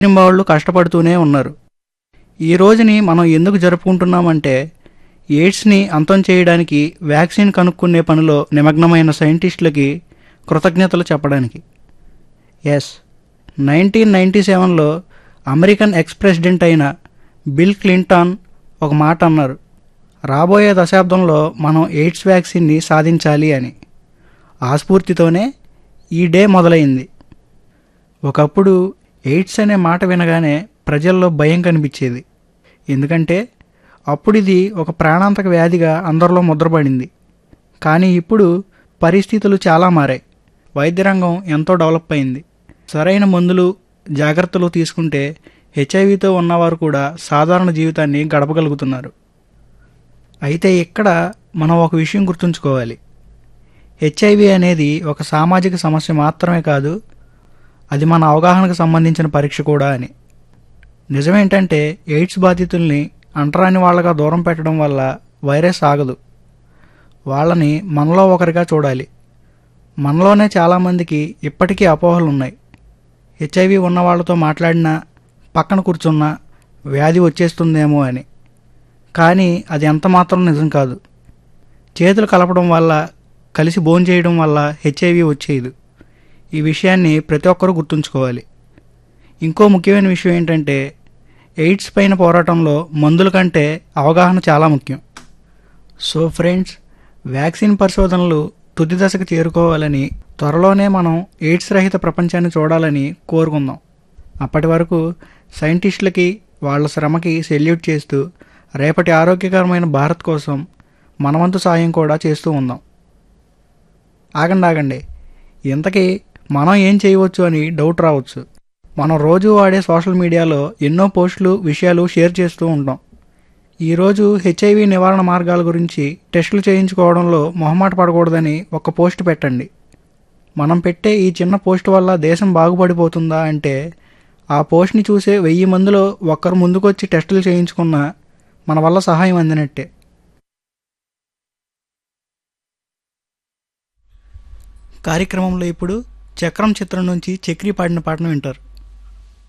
వాళ్ళు కష్టపడుతూనే ఉన్నారు ఈ రోజుని మనం ఎందుకు జరుపుకుంటున్నామంటే ఎయిడ్స్ని అంతం చేయడానికి వ్యాక్సిన్ కనుక్కునే పనిలో నిమగ్నమైన సైంటిస్టులకి కృతజ్ఞతలు చెప్పడానికి ఎస్ నైన్టీన్ నైంటీ సెవెన్లో అమెరికన్ ఎక్స్ ప్రెసిడెంట్ అయిన బిల్ క్లింటాన్ ఒక మాట అన్నారు రాబోయే దశాబ్దంలో మనం ఎయిడ్స్ వ్యాక్సిన్ని సాధించాలి అని ఆ స్ఫూర్తితోనే ఈ డే మొదలైంది ఒకప్పుడు ఎయిడ్స్ అనే మాట వినగానే ప్రజల్లో భయం కనిపించేది ఎందుకంటే అప్పుడు ఇది ఒక ప్రాణాంతక వ్యాధిగా అందరిలో ముద్రపడింది కానీ ఇప్పుడు పరిస్థితులు చాలా మారాయి వైద్య రంగం ఎంతో డెవలప్ అయింది సరైన మందులు జాగ్రత్తలు తీసుకుంటే హెచ్ఐవితో ఉన్నవారు కూడా సాధారణ జీవితాన్ని గడపగలుగుతున్నారు అయితే ఇక్కడ మనం ఒక విషయం గుర్తుంచుకోవాలి హెచ్ఐవి అనేది ఒక సామాజిక సమస్య మాత్రమే కాదు అది మన అవగాహనకు సంబంధించిన పరీక్ష కూడా అని నిజమేంటంటే ఎయిడ్స్ బాధితుల్ని అంటరాని వాళ్ళగా దూరం పెట్టడం వల్ల వైరస్ ఆగదు వాళ్ళని మనలో ఒకరిగా చూడాలి మనలోనే చాలామందికి ఇప్పటికీ అపోహలు ఉన్నాయి హెచ్ఐవి ఉన్న వాళ్ళతో మాట్లాడినా పక్కన కూర్చున్నా వ్యాధి వచ్చేస్తుందేమో అని కానీ అది ఎంత మాత్రం నిజం కాదు చేతులు కలపడం వల్ల కలిసి భోంచేయడం వల్ల హెచ్ఐవి వచ్చేది ఈ విషయాన్ని ప్రతి ఒక్కరూ గుర్తుంచుకోవాలి ఇంకో ముఖ్యమైన విషయం ఏంటంటే ఎయిడ్స్ పైన పోరాటంలో మందుల కంటే అవగాహన చాలా ముఖ్యం సో ఫ్రెండ్స్ వ్యాక్సిన్ పరిశోధనలు తుది దశకు చేరుకోవాలని త్వరలోనే మనం ఎయిడ్స్ రహిత ప్రపంచాన్ని చూడాలని కోరుకుందాం అప్పటి వరకు సైంటిస్టులకి వాళ్ళ శ్రమకి సెల్యూట్ చేస్తూ రేపటి ఆరోగ్యకరమైన భారత్ కోసం మనవంతు సాయం కూడా చేస్తూ ఉందాం ఆగండి ఆగండి ఇంతకీ మనం ఏం చేయవచ్చు అని డౌట్ రావచ్చు మనం రోజు వాడే సోషల్ మీడియాలో ఎన్నో పోస్టులు విషయాలు షేర్ చేస్తూ ఉంటాం ఈరోజు హెచ్ఐవి నివారణ మార్గాల గురించి టెస్టులు చేయించుకోవడంలో మొహమాట పడకూడదని ఒక పోస్ట్ పెట్టండి మనం పెట్టే ఈ చిన్న పోస్ట్ వల్ల దేశం బాగుపడిపోతుందా అంటే ఆ పోస్ట్ని చూసే వెయ్యి మందిలో ఒక్కరు ముందుకొచ్చి టెస్టులు చేయించుకున్నా మన వల్ల సహాయం అందినట్టే కార్యక్రమంలో ఇప్పుడు చక్రం చిత్రం నుంచి చక్రి పాడిన పాటను వింటారు